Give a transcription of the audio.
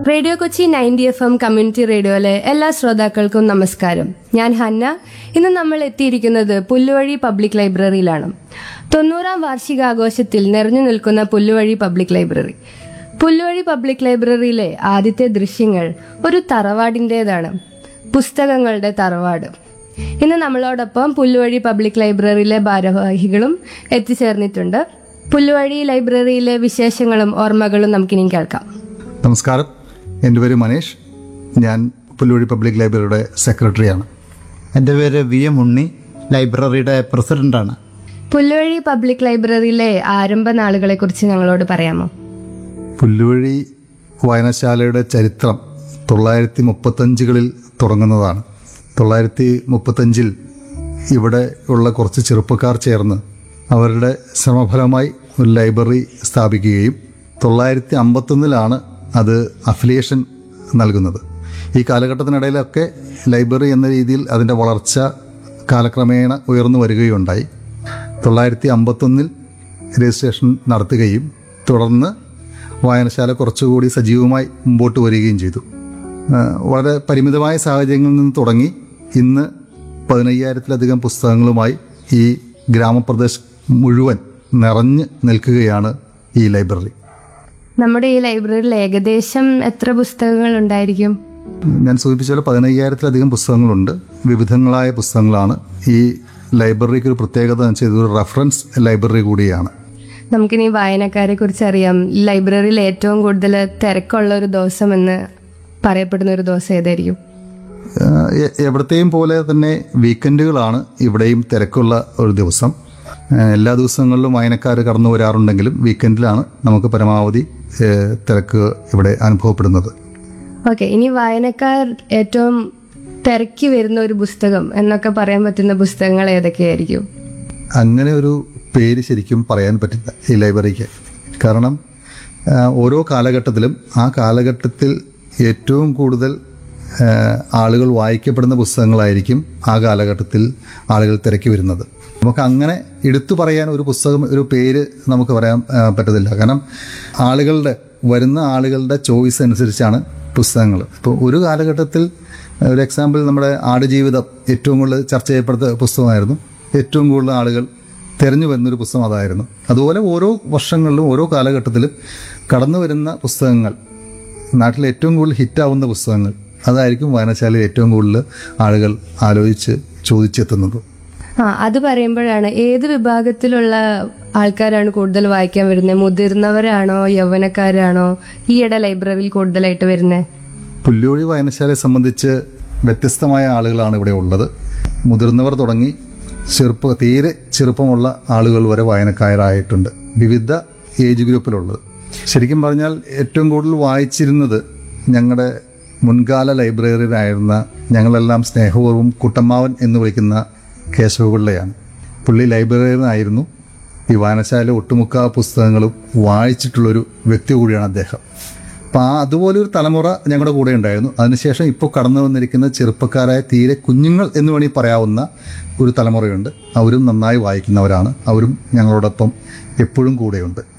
radio Kochi ninety F M community റേഡിയോയിലെ എല്ലാ ശ്രോതാക്കൾക്കും നമസ്കാരം ഞാൻ ഹന്ന ഇന്ന് നമ്മൾ എത്തിയിരിക്കുന്നത് പുല്ലുവഴി പബ്ലിക് ലൈബ്രറിയിലാണ് തൊണ്ണൂറാം വാർഷികാഘോഷത്തിൽ നിറഞ്ഞു നിൽക്കുന്ന Pulluvazhi public library Pulluvazhi public ലൈബ്രറിയിലെ ആദ്യത്തെ ദൃശ്യങ്ങൾ ഒരു തറവാടിൻ്റെതാണ് പുസ്തകങ്ങളുടെ തറവാട് ഇന്ന് നമ്മളോടൊപ്പം പുല്ലുവഴി പബ്ലിക് ലൈബ്രറിയിലെ ഭാരവാഹികളും എത്തിച്ചേർന്നിട്ടുണ്ട് പുല്ലുവഴി ലൈബ്രറിയിലെ വിശേഷങ്ങളും ഓർമ്മകളും നമുക്കിനി കേൾക്കാം നമസ്കാരം എൻ്റെ പേര് മനീഷ് ഞാൻ പുല്ലുവഴി പബ്ലിക് ലൈബ്രറിയുടെ സെക്രട്ടറിയാണ് എൻ്റെ പേര് വി എം ഉണ്ണി ലൈബ്രറിയുടെ പ്രസിഡന്റാണ് പുല്ലുവഴി പബ്ലിക് ലൈബ്രറിയിലെ ആരംഭ നാളുകളെ കുറിച്ച് ഞങ്ങളോട് പറയാമോ പുല്ലുവഴി വായനശാലയുടെ ചരിത്രം തൊള്ളായിരത്തി മുപ്പത്തഞ്ചുകളിൽ തുടങ്ങുന്നതാണ് തൊള്ളായിരത്തി മുപ്പത്തഞ്ചിൽ ഇവിടെ ഉള്ള കുറച്ച് ചെറുപ്പക്കാർ ചേർന്ന് അവരുടെ ശ്രമഫലമായി ഒരു ലൈബ്രറി സ്ഥാപിക്കുകയും തൊള്ളായിരത്തി അമ്പത്തൊന്നിലാണ് അത് അഫിലിയേഷൻ നൽകുന്നത് ഈ കാലഘട്ടത്തിനിടയിലൊക്കെ ലൈബ്രറി എന്ന രീതിയിൽ അതിൻ്റെ വളർച്ച കാലക്രമേണ ഉയർന്നു വരികയുണ്ടായി തൊള്ളായിരത്തി അമ്പത്തൊന്നിൽ രജിസ്ട്രേഷൻ നടത്തുകയും തുടർന്ന് വായനശാല കുറച്ചുകൂടി സജീവമായി മുമ്പോട്ട് വരികയും ചെയ്തു ആ, വളരെ പരിമിതമായ സാഹചര്യങ്ങളിൽ നിന്ന് തുടങ്ങി ഇന്ന് പതിനയ്യായിരത്തിലധികം പുസ്തകങ്ങളുമായി ഈ ഗ്രാമപ്രദേശം മുഴുവൻ നിറഞ്ഞു നിൽക്കുകയാണ് ഈ ലൈബ്രറി നമ്മുടെ ഈ ലൈബ്രറിയിൽ ഏകദേശം എത്ര പുസ്തകങ്ങൾ ഉണ്ടായിരിക്കും ഞാൻ സൂചിപ്പിച്ച പോലെ പതിനയ്യായിരത്തിലധികം പുസ്തകങ്ങളുണ്ട് വിവിധങ്ങളായ പുസ്തകങ്ങളാണ് ഈ ലൈബ്രറിക്ക് ഒരു പ്രത്യേകത എന്ന് വെച്ചാൽ ഇതൊരു റെഫറൻസ് ലൈബ്രറി കൂടിയാണ് നമുക്കിനി വായനക്കാരെ കുറിച്ച് അറിയാം ഈ ലൈബ്രറിയിൽ ഏറ്റവും കൂടുതൽ തിരക്കുള്ള ഒരു ദിവസം എന്ന് പറയപ്പെടുന്ന ഒരു ദിവസം ഏതായിരിക്കും ഏഹ് എ- എവിടത്തെയും പോലെ തന്നെ വീക്കെൻഡുകളാണ് ഇവിടെയും തിരക്കുള്ള ഒരു ദിവസം ഏഹ് എല്ലാ ദിവസങ്ങളിലും വായനക്കാർ കടന്നു വരാറുണ്ടെങ്കിലും വീക്കെൻഡിലാണ് നമുക്ക് പരമാവധി ഏഹ് തിരക്ക് ഇവിടെ അനുഭവപ്പെടുന്നത് ഓക്കെ ഇനി വായനക്കാർ ഏറ്റവും തിരക്കി വരുന്ന ഒരു പുസ്തകം എന്നൊക്കെ പറയാൻ പറ്റുന്ന പുസ്തകങ്ങൾ ഏതൊക്കെയായിരിക്കും അങ്ങനെ ഒരു പേര് ശരിക്കും പറയാൻ പറ്റില്ല ഈ ലൈബ്രറിക്ക് കാരണം ആ, ഓരോ കാലഘട്ടത്തിലും ആ കാലഘട്ടത്തിൽ ഏറ്റവും കൂടുതൽ ആ, ആളുകൾ വായിക്കപ്പെടുന്ന പുസ്തകങ്ങളായിരിക്കും ആ കാലഘട്ടത്തിൽ ആളുകൾ തിരക്കി വരുന്നത് നമുക്ക് അങ്ങനെ എടുത്തു പറയാൻ ഒരു പുസ്തകം ഒരു പേര് നമുക്ക് പറയാൻ ആ, പറ്റത്തില്ല കാരണം ആളുകളുടെ വരുന്ന ആളുകളുടെ ചോയ്സ് അനുസരിച്ചാണ് പുസ്തകങ്ങൾ ഇപ്പോൾ ഒരു കാലഘട്ടത്തിൽ ഒരു എക്സാമ്പിൾ നമ്മുടെ ആടുജീവിതം ഏറ്റവും കൂടുതൽ ചർച്ച ചെയ്യപ്പെടുന്ന പുസ്തകമായിരുന്നു ഏറ്റവും കൂടുതൽ ആളുകൾ തിരഞ്ഞു വരുന്നൊരു പുസ്തകം അതായിരുന്നു അതുപോലെ ഓരോ വർഷങ്ങളിലും ഓരോ കാലഘട്ടത്തിലും കടന്നു വരുന്ന പുസ്തകങ്ങൾ നാട്ടിൽ ഏറ്റവും കൂടുതൽ ഹിറ്റാവുന്ന പുസ്തകങ്ങൾ അതായിരിക്കും വായനശാലയിൽ ഏറ്റവും കൂടുതൽ ആളുകൾ ആലോചിച്ച് ചോദിച്ചെത്തുന്നത് ആ അത് പറയുമ്പോഴാണ് ഏത് വിഭാഗത്തിലുള്ള ആൾക്കാരാണ് കൂടുതൽ വായിക്കാൻ വരുന്നത് മുതിർന്നവരാണോ യൗവനക്കാരാണോ ഈയിടെ ലൈബ്രറിയിൽ കൂടുതലായിട്ട് വരുന്നത് പുല്ലുവഴി വായനശാലയെ സംബന്ധിച്ച് വ്യത്യസ്തമായ ആളുകളാണ് ഇവിടെ ഉള്ളത് മുതിർന്നവർ തുടങ്ങി ചെറുപ്പ തീരെ ചെറുപ്പമുള്ള ആളുകൾ വരെ വായനക്കാരായിട്ടുണ്ട് വിവിധ ഏജ് ഗ്രൂപ്പിലുള്ളത് ശരിക്കും പറഞ്ഞാൽ ഏറ്റവും കൂടുതൽ വായിച്ചിരുന്നത് ഞങ്ങളുടെ മുൻകാല ലൈബ്രറിയിലായിരുന്ന ഞങ്ങളെല്ലാം സ്നേഹപൂർവ്വം കുട്ടമ്മാവൻ എന്ന് വിളിക്കുന്ന കേശവപിള്ളയാണ് പുള്ളി ലൈബ്രറിയനായിരുന്നു ഈ വായനശാല ഒട്ടുമുക്ക പുസ്തകങ്ങളും വായിച്ചിട്ടുള്ളൊരു വ്യക്തി കൂടിയാണ് അദ്ദേഹം അപ്പം ആ അതുപോലെ ഒരു തലമുറ ഞങ്ങളുടെ കൂടെ ഉണ്ടായിരുന്നു അതിനുശേഷം ഇപ്പോൾ കടന്നു വന്നിരിക്കുന്ന ചെറുപ്പക്കാരായ തീരെ കുഞ്ഞുങ്ങൾ എന്ന് വേണമെങ്കിൽ പറയാവുന്ന ഒരു തലമുറയുണ്ട് അവരും നന്നായി വായിക്കുന്നവരാണ് അവരും ഞങ്ങളോടൊപ്പം എപ്പോഴും കൂടെയുണ്ട്